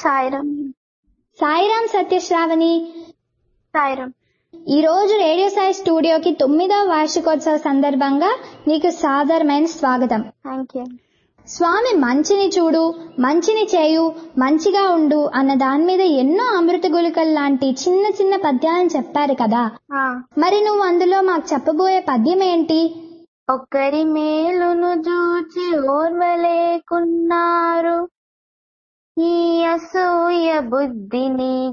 సాయిరామ్ సాయిరాం సత్యశ్రావణి సాయిరామ్ ఈ రోజు రేడియో సాయి స్టూడియోకి తొమ్మిదవ వార్షికోత్సవ సందర్భంగా నీకు సాదరమైన స్వాగతం థ్యాంక్ యూ స్వామి మంచిని చూడు మంచిని చేయు మంచిగా ఉండు అన్న దాని మీద ఎన్నో అమృత గుళికలు లాంటి చిన్న చిన్న పద్యాలను చెప్పారు కదా మరి నువ్వు అందులో మాకు చెప్పబోయే పద్యం ఏంటి ఒక్కరి మేలును చూచి ఓర్వలేకున్నారు ఈ అసూయ బుద్ధిని